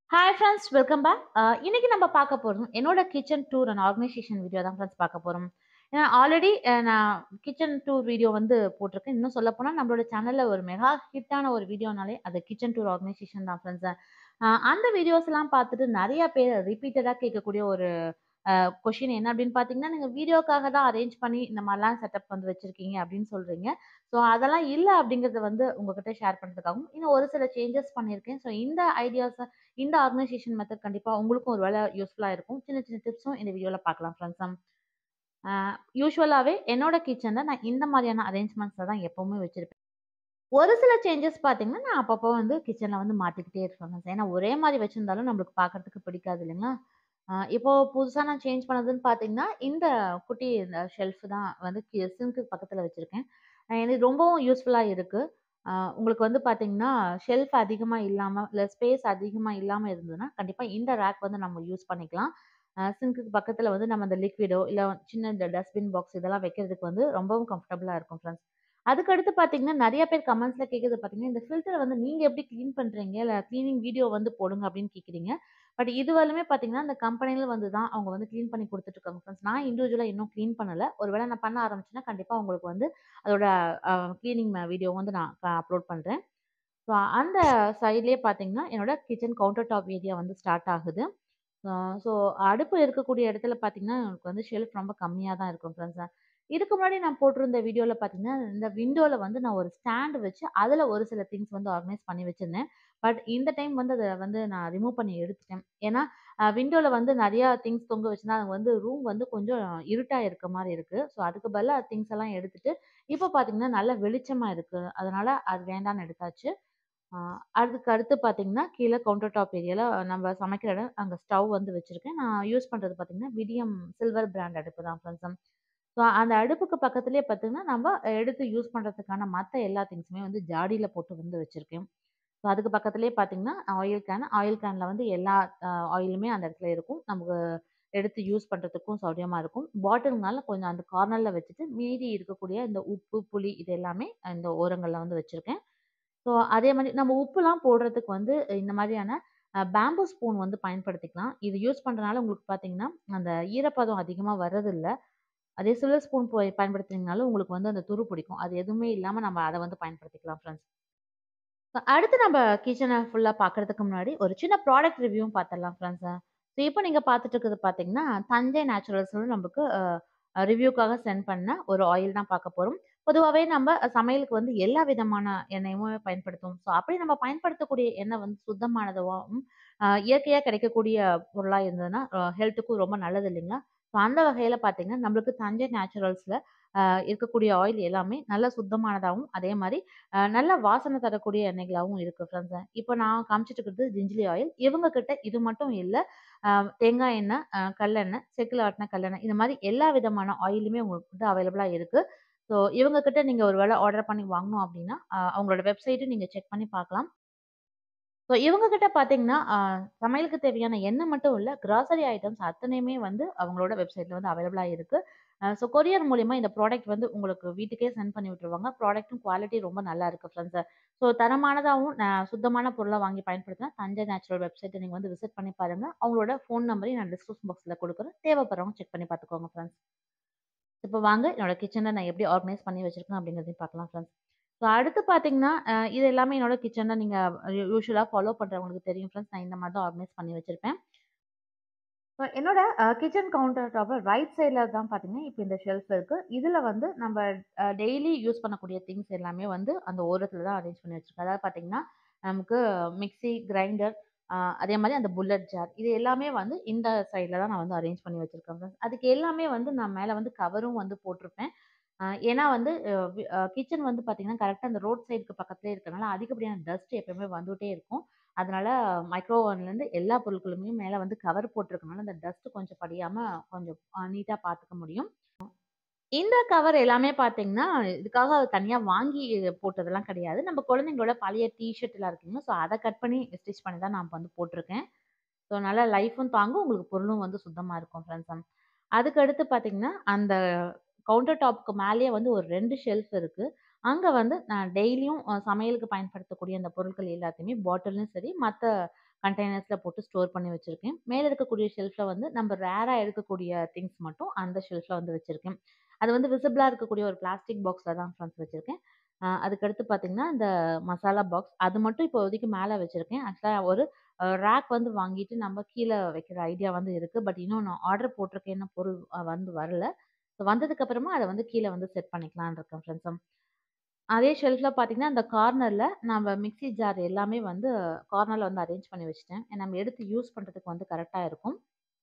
Hi friends welcome back இன்னைக்கு நம்ம பார்க்க போகிறோம் என்னோட kitchen tour and organisation video தான் ஃப்ரெண்ட்ஸ் பார்க்க போகிறோம் ஏன்னா ஆல்ரெடி நான் கிச்சன் டூர் வீடியோ வந்து போட்டிருக்கேன் இன்னும் சொல்ல போனால் நம்மளோட சேனலில் ஒரு மெகா ஹிட்டான ஒரு வீடியோனாலே அது கிச்சன் டூர் ஆர்கனைசேஷன் தான் ஃப்ரெண்ட்ஸ் அந்த வீடியோஸ்லாம் பார்த்துட்டு நிறைய பேர் ரிப்பீட்டடாக கேட்கக்கூடிய ஒரு கொஷின் என்ன அப்படின்னு பார்த்தீங்கன்னா நீங்கள் வீடியோக்காக தான் அரேஞ்ச் பண்ணி இந்த மாதிரிலாம் செட்டப் வந்து வச்சுருக்கீங்க அப்படின்னு சொல்கிறீங்க ஸோ அதெல்லாம் இல்லை அப்படிங்கிறத வந்து உங்ககிட்ட ஷேர் பண்ணுறதுக்காகவும் இன்னும் ஒரு சில சேஞ்சஸ் பண்ணியிருக்கேன் ஸோ இந்த ஐடியாஸை இந்த ஆர்கனைசேஷன் மெத்தட் கண்டிப்பாக உங்களுக்கும் ஒரு வேலை யூஸ்ஃபுல்லாக இருக்கும் சின்ன சின்ன டிப்ஸும் இந்த வீடியோவில் பார்க்கலாம் ஃப்ரெண்ட்ஸ் யூஸ்வலாகவே என்னோட கிச்சனில் நான் இந்த மாதிரியான அரேஞ்ச்மெண்ட்ஸை தான் எப்போவுமே வச்சுருப்பேன் ஒரு சில சேஞ்சஸ் பார்த்தீங்கன்னா நான் அப்பப்போ வந்து கிச்சனில் வந்து மாற்றிக்கிட்டே இருப்பேன் ஏன்னா ஒரே மாதிரி வச்சுருந்தாலும் நம்மளுக்கு பார்க்குறதுக்கு பிடிக்காது இல்லைங்களா இப்போ புதுசாக நான் சேஞ்ச் பண்ணதுன்னு பார்த்தீங்கன்னா இந்த குட்டி இந்த ஷெல்ஃப் தான் வந்து சிங்க்கு பக்கத்தில் வச்சுருக்கேன் எனக்கு ரொம்பவும் யூஸ்ஃபுல்லாக இருக்குது உங்களுக்கு வந்து பார்த்தீங்கன்னா ஷெல்ஃப் அதிகமாக இல்லாமல் இல்லை ஸ்பேஸ் அதிகமாக இல்லாமல் இருந்ததுன்னா கண்டிப்பாக இந்த ரேக் வந்து நம்ம யூஸ் பண்ணிக்கலாம் சிங்க்குக்கு பக்கத்தில் வந்து நம்ம அந்த லிக்விடோ இல்லை சின்ன இந்த டஸ்ட்பின் பாக்ஸ் இதெல்லாம் வைக்கிறதுக்கு வந்து ரொம்பவும் கம்ஃபர்டபுளாக இருக்கும் ஃப்ரெண்ட்ஸ் அதுக்கடுத்து பார்த்தீங்கன்னா நிறைய பேர் கமெண்ட்ஸில் கேட்குறது பார்த்தீங்கன்னா இந்த ஃபில்டரை வந்து நீங்கள் எப்படி க்ளீன் பண்ணுறீங்க இல்லை க்ளீனிங் வீடியோ வந்து போடுங்க அப்படின்னு கேட்குறீங்க பட் இது வரலுமே பார்த்தீங்கன்னா இந்த கம்பெனியில் வந்து தான் அவங்க வந்து க்ளீன் பண்ணி கொடுத்துட்ருக்காங்க ஃப்ரெண்ட்ஸ் நான் இண்டிவிஜுவலாக இன்னும் க்ளீன் பண்ணலை ஒரு வேளை நான் பண்ண ஆரம்பிச்சேன்னா கண்டிப்பாக உங்களுக்கு வந்து அதோட க்ளீனிங் வீடியோ வந்து நான் அப்லோட் பண்ணுறேன் ஸோ அந்த சைட்லேயே பார்த்தீங்கன்னா என்னோட கிச்சன் கவுண்டர் டாப் ஏரியா வந்து ஸ்டார்ட் ஆகுது ஸோ அடுப்பு இருக்கக்கூடிய இடத்துல பார்த்தீங்கன்னா எனக்கு வந்து ஷெல்ஃப் ரொம்ப கம்மியாக தான் இருக்கும் ஃப்ரெண்ட்ஸ் இதுக்கு முன்னாடி நான் போட்டிருந்த வீடியோவில் பார்த்தீங்கன்னா இந்த விண்டோவில் வந்து நான் ஒரு ஸ்டாண்டு வச்சு அதில் ஒரு சில திங்ஸ் வந்து ஆர்கனைஸ் பண்ணி வச்சுருந்தேன் பட் இந்த டைம் வந்து அதை வந்து நான் ரிமூவ் பண்ணி எடுத்துட்டேன் ஏன்னா விண்டோவில் வந்து நிறையா திங்ஸ் தொங்க வச்சுருந்தா அது வந்து ரூம் வந்து கொஞ்சம் இருட்டாக இருக்க மாதிரி இருக்குது ஸோ அதுக்கு பதிலாக திங்ஸ் எல்லாம் எடுத்துட்டு இப்போ பார்த்தீங்கன்னா நல்ல வெளிச்சமாக இருக்குது அதனால் அது வேண்டான்னு எடுத்தாச்சு அதுக்கு அடுத்து பார்த்தீங்கன்னா கீழே கவுண்டர் டாப் ஏரியாவில் நம்ம சமைக்கிற இடம் அங்கே ஸ்டவ் வந்து வச்சுருக்கேன் நான் யூஸ் பண்ணுறது பார்த்தீங்கன்னா விடியம் சில்வர் பிராண்ட் அடுப்பு தான் ஃப்ரெண்ட்ஸ் ஸோ அந்த அடுப்புக்கு பக்கத்துலேயே பார்த்தீங்கன்னா நம்ம எடுத்து யூஸ் பண்ணுறதுக்கான மற்ற எல்லா திங்ஸுமே வந்து ஜாடியில் போட்டு வந்து வச்சுருக்கேன் ஸோ அதுக்கு பக்கத்துலேயே பார்த்தீங்கன்னா ஆயில் கேன் ஆயில் கேனில் வந்து எல்லா ஆயிலுமே அந்த இடத்துல இருக்கும் நமக்கு எடுத்து யூஸ் பண்ணுறதுக்கும் சௌரியமாக இருக்கும் பாட்டில்னால கொஞ்சம் அந்த கார்னரில் வச்சுட்டு மீதி இருக்கக்கூடிய இந்த உப்பு புளி இது எல்லாமே இந்த ஓரங்களில் வந்து வச்சுருக்கேன் ஸோ அதே மாதிரி நம்ம உப்புலாம் போடுறதுக்கு வந்து இந்த மாதிரியான பேம்பு ஸ்பூன் வந்து பயன்படுத்திக்கலாம் இது யூஸ் பண்ணுறதுனால உங்களுக்கு பார்த்தீங்கன்னா அந்த ஈரப்பதம் அதிகமாக வர்றதில்லை அதே சில்வர் ஸ்பூன் போய் பயன்படுத்தினீங்கனாலும் உங்களுக்கு வந்து அந்த துரு பிடிக்கும் அது எதுவுமே இல்லாமல் நம்ம அதை வந்து பயன்படுத்திக்கலாம் ஃப்ரெண்ட்ஸ் அடுத்து நம்ம கிச்சனை ஃபுல்லாக பார்க்குறதுக்கு முன்னாடி ஒரு சின்ன ப்ராடக்ட் ரிவ்யூவும் பார்த்துடலாம் ஃப்ரெண்ட்ஸ் ஸோ இப்போ நீங்கள் பார்த்துட்டு இருக்கிறது பார்த்தீங்கன்னா தஞ்சை நேச்சுரல்ஸ்னு நம்மளுக்கு ரிவ்யூக்காக சென்ட் பண்ண ஒரு ஆயில் தான் பார்க்க போகிறோம் பொதுவாகவே நம்ம சமையலுக்கு வந்து எல்லா விதமான எண்ணெயுமே பயன்படுத்துவோம் ஸோ அப்படி நம்ம பயன்படுத்தக்கூடிய எண்ணெய் வந்து சுத்தமானதாகவும் இயற்கையாக கிடைக்கக்கூடிய பொருளாக இருந்ததுன்னா ஹெல்த்துக்கும் ரொம்ப நல்லது இல்லைங்களா ஸோ அந்த வகையில் பார்த்தீங்கன்னா நம்மளுக்கு தஞ்சை நேச்சுரல்ஸில் இருக்கக்கூடிய ஆயில் எல்லாமே நல்ல சுத்தமானதாகவும் அதே மாதிரி நல்ல வாசனை தரக்கூடிய எண்ணெய்களாகவும் இருக்குது ஃப்ரெண்ட்ஸ் இப்போ நான் காமிச்சிட்டு இருக்கிறது ஜிஞ்சிலி ஆயில் இவங்க கிட்ட இது மட்டும் இல்லை தேங்காய் எண்ணெய் கல்லெண்ணெய் செக்கில் ஆட்டின கல்லெண்ணெய் இந்த மாதிரி எல்லா விதமான ஆயிலுமே உங்களுக்கு வந்து அவைலபிளாக இருக்குது ஸோ இவங்க கிட்ட நீங்கள் ஒரு வேளை ஆர்டர் பண்ணி வாங்கணும் அப்படின்னா அவங்களோட வெப்சைட்டும் நீங்கள் செக் பண்ணி பார்க்கலாம் ஸோ இவங்க கிட்ட பார்த்தீங்கன்னா சமையலுக்கு தேவையான எண்ணெய் மட்டும் இல்லை கிராசரி ஐட்டம்ஸ் அத்தனையுமே வந்து அவங்களோட வெப்சைட்டில் வந்து அவைலபிளாக இருக்குது ஸோ கொரியர் மூலிமா இந்த ப்ராடக்ட் வந்து உங்களுக்கு வீட்டுக்கே சென்ட் பண்ணி விட்டுருவாங்க ப்ராடக்ட்டும் குவாலிட்டி ரொம்ப நல்லா இருக்குது ஃப்ரெண்ட்ஸ் ஸோ தரமானதாகவும் சுத்தமான பொருளாக வாங்கி பயன்படுத்தினா தஞ்சை நேச்சுரல் வெப்சைட்டை நீங்கள் வந்து விசிட் பண்ணி பாருங்கள் அவங்களோட ஃபோன் நம்பரையும் நான் டிஸ்கிரிப்ஷன் பாக்ஸில் கொடுக்குறேன் தேவைப்படுறவங்க செக் பண்ணி பார்த்துக்கோங்க ஃப்ரெண்ட்ஸ் இப்போ வாங்க என்னோட கிச்சனை நான் எப்படி ஆர்கனைஸ் பண்ணி வச்சுருக்கேன் அப்படிங்கிறதையும் பார்க்கலாம் ஃப்ரெண்ட்ஸ் ஸோ அடுத்து பார்த்தீங்கன்னா இது எல்லாமே என்னோட கிச்சனில் நீங்கள் யூஸ்வலாக ஃபாலோ பண்ணுறவங்களுக்கு தெரியும் ஃப்ரெண்ட்ஸ் நான் இந்த மாதிரி தான் ஆர்கனைஸ் பண்ணி வச்சுருப்பேன் ஸோ என்னோட கிச்சன் கவுண்டர் டாப்பில் ரைட் சைடில் தான் பார்த்தீங்கன்னா இப்போ இந்த ஷெல்ஃப் இருக்குது இதில் வந்து நம்ம டெய்லி யூஸ் பண்ணக்கூடிய திங்ஸ் எல்லாமே வந்து அந்த ஓரத்தில் தான் அரேஞ்ச் பண்ணி வச்சுருக்கேன் அதாவது பார்த்தீங்கன்னா நமக்கு மிக்சி கிரைண்டர் அதே மாதிரி அந்த புல்லட் ஜார் இது எல்லாமே வந்து இந்த சைடில் தான் நான் வந்து அரேஞ்ச் பண்ணி வச்சுருக்கேன் ஃப்ரெண்ட்ஸ் அதுக்கு எல்லாமே வந்து நான் மேலே வந்து கவரும் வந்து போட்டிருப்பேன் ஏன்னா வந்து கிச்சன் வந்து பார்த்தீங்கன்னா கரெக்டாக அந்த ரோட் சைடுக்கு பக்கத்துலேயே இருக்கனால அதிகப்படியான டஸ்ட் எப்பயுமே வந்துகிட்டே இருக்கும் அதனால மைக்ரோ ஓவன்லேருந்து எல்லா பொருட்களுமே மேலே வந்து கவர் போட்டிருக்கனால அந்த டஸ்ட் கொஞ்சம் படியாமல் கொஞ்சம் நீட்டாக பார்த்துக்க முடியும் இந்த கவர் எல்லாமே பார்த்தீங்கன்னா இதுக்காக தனியாக வாங்கி போட்டதெல்லாம் கிடையாது நம்ம குழந்தைங்களோட பழைய டிஷர்ட் எல்லாம் இருக்குங்க ஸோ அதை கட் பண்ணி ஸ்டிச் பண்ணி தான் நான் வந்து போட்டிருக்கேன் ஸோ நல்லா லைஃபும் தாங்கும் உங்களுக்கு பொருளும் வந்து சுத்தமாக இருக்கும் ஃப்ரெண்ட்ஸ் அதுக்கு அடுத்து பார்த்தீங்கன்னா அந்த கவுண்டர் டாப்க்கு மேலேயே வந்து ஒரு ரெண்டு ஷெல்ஃப் இருக்குது அங்கே வந்து நான் டெய்லியும் சமையலுக்கு பயன்படுத்தக்கூடிய அந்த பொருட்கள் எல்லாத்தையுமே பாட்டிலும் சரி மற்ற கண்டெய்னர்ஸ்ல போட்டு ஸ்டோர் பண்ணி வச்சிருக்கேன். மேல இருக்கக்கூடிய ஷெல்ஃப்ல வந்து நம்ம ரேரா எடுக்கக்கூடிய திங்ஸ் மட்டும் அந்த ஷெல்ஃப்ல வந்து வச்சிருக்கேன். அது வந்து விசிபிளா இருக்கக்கூடிய ஒரு பிளாஸ்டிக் பாக்ஸ்ல தான் ஃப்ரெண்ட்ஸ் வச்சிருக்கேன். அ அதுக்கடுத்து பார்த்தீங்கன்னா, இந்த மசாலா பாக்ஸ் அது மட்டும் இப்போதைக்கு மேல வச்சிருக்கேன். ஆக்சுவலா ஒரு அ ரேக் வந்து வாங்கிட்டு நம்ம கீழ வைக்கிற ஐடியா வந்து இருக்கு. பட் இன்னும் நான் ஆர்டர் போட்டிருக்கேன். இன்னும் பொருள் அ வந்து வரல. ஸோ வந்ததுக்கு அப்புறமா அத வந்து கீழ வந்து செட் பண்ணிக்கலான்னு இருக்கேன் ஃப்ரெண்ட்ஸ். அதே ஷெல்ஃப்ல பார்த்தீங்கன்னா, அந்த கார்னர்ல நம்ம மிக்ஸி ஜார் எல்லாமே வந்து கார்னர்ல வந்து அரேஞ்ச் பண்ணி வச்சுட்டேன். நம்ம எடுத்து யூஸ் பண்றதுக்கு வந்து கரெக்ட்டா இருக்கும்.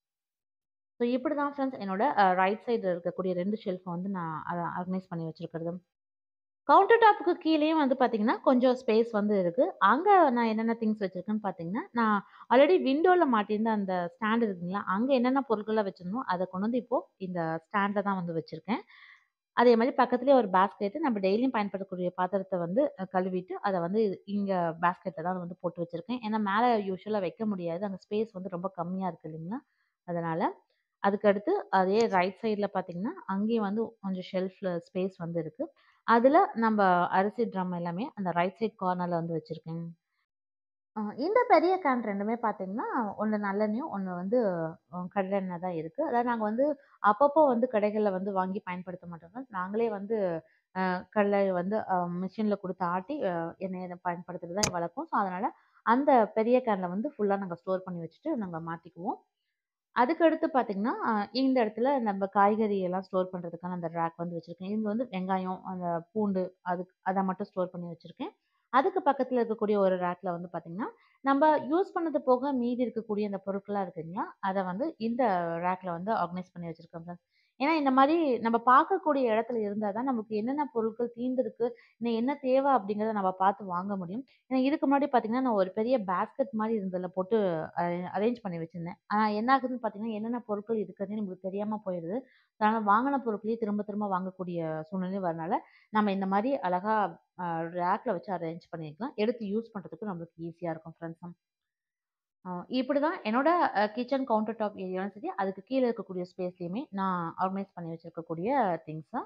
ஸோ இப்படிதான் ஃப்ரெண்ட்ஸ் என்னோட அ ரைட் சைடுல இருக்கக்கூடிய 2 ஷெல்ஃப வந்து நான் அ ஆர்கனைஸ் பண்ணி வச்சிருக்கிறது. கவுண்டர் டாப்க்கு கீழயும் வந்து பார்த்தீங்கன்னா, கொஞ்சம் ஸ்பேஸ் வந்து இருக்கு. அங்க நான் என்னென்ன திங்ஸ் வச்சிருக்கேன்னு பார்த்தீங்கன்னா, நான் ஆல்ரெடி விண்டோல மாட்டியிருந்த அந்த ஸ்டாண்ட் இருக்குங்களா, அங்க என்னென்ன பொருட்கள்லாம் வச்சிருந்தனோ, அத கொண்டு வந்து இப்போ இந்த ஸ்டாண்ட்ல தான் வந்து வச்சிருக்கேன். அதே மாரி பக்கத்திலேயே ஒரு பாஸ்கெட் நம்ம டெய்லியும் பயன்படுத்தக்கூடிய பாத்திரத்த வந்து அ கழுவிட்டு, அத வந்து இங்க பாஸ்கெட்ல தான் வந்து போட்டு வச்சிருக்கேன். ஏன்னா மேல யூசுவலா வைக்க முடியாது. அங்க ஸ்பேஸ் வந்து ரொம்ப கம்மியா இருக்கு இல்லைங்களா? அதனால. அதுக்கடுத்து அதே ரைட் சைடுல பார்த்தீங்கன்னா, அங்கேயும் வந்து கொஞ்சம் ஷெல்ஃப்ல ஸ்பேஸ் வந்து இருக்கு. அதுல நம்ப அரிசி ட்ரம் எல்லாமே அந்த ரைட் சைட் கார்னர்ல வந்து வச்சிருக்கேன். அ இந்த பெரிய கேன் 2மே பார்த்தீங்கன்னா, ஒண்ணு நல்லெண்ணெயும், ஒண்ணு வந்து அ கடலெண்ணெய் தான் இருக்கு. அதாவது நாங்க வந்து அப்பப்போ வந்து கடைகள்ல வந்து வாங்கி பயன்படுத்த மாட்டோங்க. நாங்களே வந்து அ கடலை வந்து அ மிஷின்ல குடுத்து ஆட்டி அ எண்ணெய பயன்படுத்துறது தான் வழக்கம். ஸோ அதனால அந்த பெரிய கேன்ல வந்து ஃபுல்லா நாங்க ஸ்டோர் பண்ணி வச்சுட்டு நாங்க மாத்திக்குவோம். அதுக்கடுத்து பார்த்தீங்கன்னா, அ இந்த இடத்துல நம்ம காய்கறி எல்லாம் ஸ்டோர் பண்றதுக்கான அந்த ரேக் வந்து வச்சிருக்கேன். இங்க வந்து வெங்காயம், அந்த பூண்டு அதுக் அத மட்டும் ஸ்டோர் பண்ணி வச்சிருக்கேன். அதுக்கு பக்கத்துல இருக்கக்கூடிய ஒரு ரேக்ல வந்து பார்த்தீங்கன்னா, நம்ப யூஸ் பண்ணது போக மீதி இருக்கக்கூடிய அந்த பொருட்கள்லாம் இருக்கு இல்லைங்களா? அத வந்து இந்த ரேக்ல வந்து ஆர்கனைஸ் பண்ணி வச்சிருக்கேன் ஃப்ரெண்ட்ஸ். ஏன்னா இந்த மாரி நம்ம பார்க்கக்கூடிய இடத்துல இருந்தா தான் நமக்கு என்னென்ன பொருட்கள் தீர்ந்திருக்கு, இன்னும் என்ன தேவை அப்படிங்கிறத நம்ம பார்த்து வாங்க முடியும். ஏன்னா இதுக்கு முன்னாடி பார்த்தீங்கன்னா, நான் ஒரு பெரிய பாஸ்கெட் மாரி இருந்ததுல போட்டு அ அரேஞ்ச் பண்ணி வச்சிருந்தேன். ஆனா என்ன ஆகுதுன்னு பார்த்தீங்கன்னா, என்னென்ன பொருட்கள் இருக்குதுன்னே நமக்கு தெரியாம போயிருது. அதனால வாங்குன பொருட்களயே திரும்ப திரும்ப வாங்கக்கூடிய சூழ்நிலை வரனால, நம்ம இந்த மாரி அழகா அ ரேக்ல வச்சு அரேஞ்ச் பண்ணிக்கலாம். எடுத்து யூஸ் பண்றதுக்கும் நம்மளுக்கு ஈஸியா இருக்கும் ஃப்ரெண்ட்ஸ். அ இப்படிதான் என்னோட அ கிச்சன் கவுண்டர் டாப் ஏரியாவும் சரி, அதுக்கு கீழ இருக்கக்கூடிய ஸ்பேஸ்லயுமே நான் ஆர்கனைஸ் பண்ணி வச்சிருக்கக்கூடிய திங்ஸ.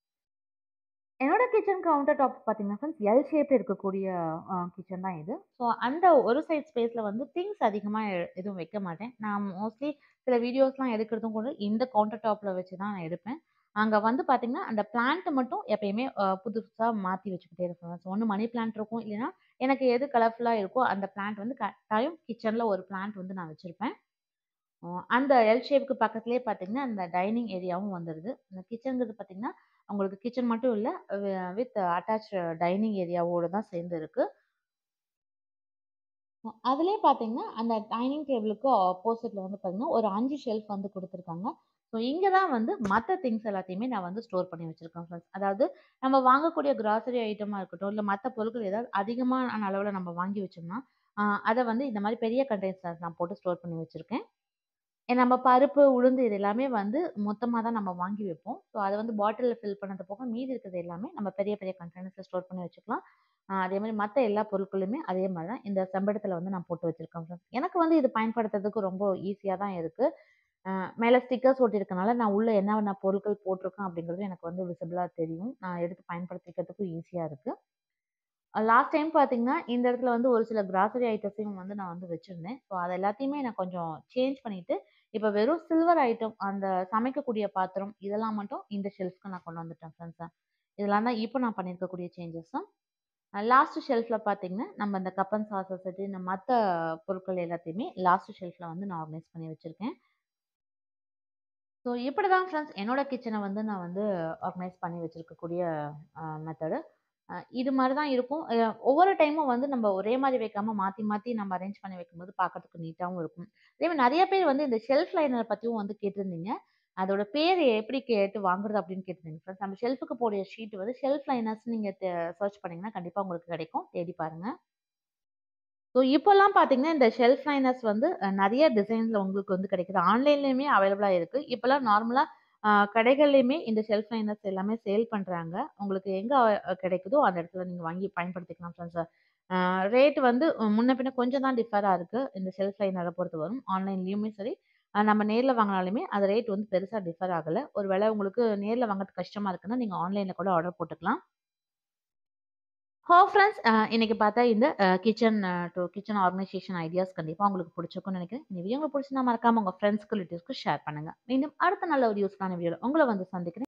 என்னோட கிச்சன் கவுண்டர் டாப் பார்த்தீங்கன்னா ஃப்ரெண்ட்ஸ், எல் ஷேப்ல இருக்கக்கூடிய அ கிச்சன் தான் இது. ஸோ அந்த ஒரு சைட் ஸ்பேஸ்ல வந்து திங்ஸ் அதிகமா எ எதுவும் வைக்க மாட்டேன். நான் மோஸ்ட்லி சில வீடியோஸ்லாம் எடுக்கிறதும் கூட இந்த கவுண்டர் டாப்ல வச்சு தான் நான் எடுப்பேன். அங்க வந்து பார்த்தீங்கன்னா, அந்த பிளான்ட் மட்டும் எப்பயுமே அ புதுசா மாத்தி வச்சுக்கிட்டே இருப்பேன். ஸோ ஒண்ணு மணி பிளான்ட் இருக்கும். இல்லைன்னா எனக்கு எது கலர்ஃபுல்லா இருக்கோ அந்த பிளான்ட் வந்து கட்டாயம் கிச்சன்ல ஒரு பிளான்ட் வந்து நான் வச்சிருப்பேன். அ அந்த எல் ஷேப்க்கு பக்கத்திலேயே பார்த்தீங்கன்னா, அந்த டைனிங் ஏரியாவும் வந்துருது. இந்த கிச்சன்ங்கிறது பார்த்தீங்கன்னா, உங்களுக்கு கிச்சன் மட்டும் இல்ல, வி வித் அட்டாச்ட் டைனிங் ஏரியாவோட தான் சேர்ந்து இருக்கு. அ அதிலேயே பார்த்தீங்கன்னா, அந்த டைனிங் டேபிளுக்கு ஆப்போசிட்ல வந்து பார்த்தீங்கன்னா, ஒரு 5 ஷெல்ஃப் வந்து குடுத்துருக்காங்க. ஸோ இங்க தான் வந்து மத்த திங்ஸ் எல்லாத்தையுமே நான் வந்து ஸ்டோர் பண்ணி வச்சிருக்கேன் ஃப்ரெண்ட்ஸ். அதாவது நம்ம வாங்கக்கூடிய கிராசரி ஐட்டமா இருக்கட்டும், இல்ல மத்த பொருட்கள் ஏதாவது அதிகமான அளவுல நம்ம வாங்கி வச்சோம்னா, அ அத வந்து இந்த மாரி பெரிய கண்டெய்னர்ஸ்ல நான் போட்டு ஸ்டோர் பண்ணி வச்சிருக்கேன். ஏ நம்ம பருப்பு, உளுந்து இது எல்லாமே வந்து மொத்தமா தான் நம்ம வாங்கி வைப்போம். ஸோ அத வந்து பாட்டில்ல ஃபில் பண்ணது போக மீதி இருக்கிறது எல்லாமே நம்ம பெரிய பெரிய கண்டெய்னர்ஸ்ல ஸ்டோர் பண்ணி வச்சுக்கலாம். அ அதே மாரி மத்த எல்லா பொருட்களுமே அதே மாரி தான் இந்த செம்படத்துல வந்து நான் போட்டு வச்சிருக்கேன் ஃப்ரெண்ட்ஸ். எனக்கு வந்து இது பயன்படுத்துறதுக்கு ரொம்ப ஈஸியா தான் இருக்கு. அ மேல ஸ்டிக்கர்ஸ் ஒட்டியிருக்கனால நான் உள்ள என்னென்ன பொருட்கள் போட்டிருக்கேன் அப்படிங்கிறது எனக்கு வந்து விசிபிளா தெரியும். நான் எடுத்து பயன்படுத்திக்கிறதுக்கும் ஈஸியா இருக்கு. அ லாஸ்ட் டைம் பார்த்தீங்கன்னா, இந்த இடத்துல வந்து ஒரு சில கிராசரி ஐட்டத்தையும் வந்து நான் வந்து வச்சிருந்தேன். ஸோ அது எல்லாத்தையுமே நான் கொஞ்சம் சேஞ்ச் பண்ணிட்டு, இப்ப வெறும் சில்வர் ஐட்டம் அந்த சமைக்கக்கூடிய பாத்திரம் இதெல்லாம் மட்டும் இந்த ஷெல்ஃப்க்கு நான் கொண்டு வந்துட்டேன் ஃப்ரெண்ட்ஸ். இதெல்லாம் தான் இப்ப நான் பண்ணியிருக்கக்கூடிய சேஞ்சஸ். அ லாஸ்ட் ஷெல்ஃப்ல பார்த்தீங்கன்னா, நம்ம இந்த கப் அண்ட் சாஸர் செட்டு இந்த மத்த பொருட்கள் எல்லாத்தையுமே லாஸ்ட் ஷெல்ஃப்ல வந்து நான் ஆர்கனைஸ் பண்ணி வச்சிருக்கேன். ஸோ இப்படிதான் ஃப்ரெண்ட்ஸ் என்னோட கிச்சன வந்து நான் வந்து ஆர்கனைஸ் பண்ணி வச்சிருக்கக்கூடிய அ மெத்தடு. அ இது மாரி தான் இருக்கும். அ ஒவ்வொரு டைமும் வந்து நம்ம ஒரே மாரி வைக்காம மாத்தி மாத்தி நம்ம அரேஞ்ச் பண்ணி வைக்கும்போது பார்க்கறதுக்கு நீட்டாவும் இருக்கும். அதே மாரி நெறைய பேர் வந்து இந்த ஷெல்ஃப் லைனர் பத்தியும் வந்து கேட்டிருந்தீங்க. அதோட பேரு எப்படி கேட்டு வாங்குறது அப்படின்னு கேட்டிருந்தீங்க ஃப்ரெண்ட்ஸ். நம்ம ஷெல்ஃப்க்கு போடுற ஷீட் வந்து ஷெல்ஃப் லைனர்ஸ் நீங்க தெ சர்ச் பண்ணீங்கன்னா கண்டிப்பா உங்களுக்கு கிடைக்கும். தேடி பாருங்க. ஸோ இப்போலாம் பார்த்தீங்கன்னா, இந்த ஷெல்ஃப் லைனர்ஸ் வந்து அ நெறைய டிசைன்ஸ்ல உங்களுக்கு வந்து கிடைக்குது. ஆன்லைன்லயுமே அவைலபிளா இருக்கு. இப்பலாம் நார்மலா அ கடைகள்லயுமே இந்த ஷெல்ஃப் லைனர்ஸ் எல்லாமே சேல் பண்றாங்க. உங்களுக்கு எங்க அ கிடைக்குதோ அந்த இடத்துல நீங்க வாங்கி பயன்படுத்திக்கலாம் ஃப்ரெண்ட்ஸ். அ ரேட் வந்து முன்ன பின்ன கொஞ்சம் தான் டிஃபரா இருக்கு. இந்த ஷெல்ஃப் லைனர பொறுத்தவரும். ஆன்லைன்லயுமே சரி, அ நம்ம நேர்ல வாங்குனாலுமே அது ரேட் வந்து பெருசா டிஃபர் ஆகல. ஒரு வேள உங்களுக்கு நேர்ல வாங்குறது கஷ்டமா இருக்குன்னா, நீங்க ஆன்லைன்ல கூட ஆர்டர் போட்டுக்கலாம். ஹோ ஃப்ரெண்ட்ஸ் இன்னைக்கு பார்த்தா இந்த kitchen to kitchen organisation ideas கண்டிப்பாக உங்களுக்கு பிடிச்சிருக்கும்னு நினைக்கிறேன் இந்த வீடியோ உங்களுக்கு பிடிச்சிருந்தா மறக்காம உங்கள் ஃப்ரெண்ட்ஸ்க்கு ரிலேட்டிவ்ஸ்க்கு ஷேர் பண்ணுங்க மீண்டும் அடுத்த நல்ல ஒரு யூஸ்ஃபுல்லான வீடியோவில் உங்களை வந்து சந்திக்கிறேன்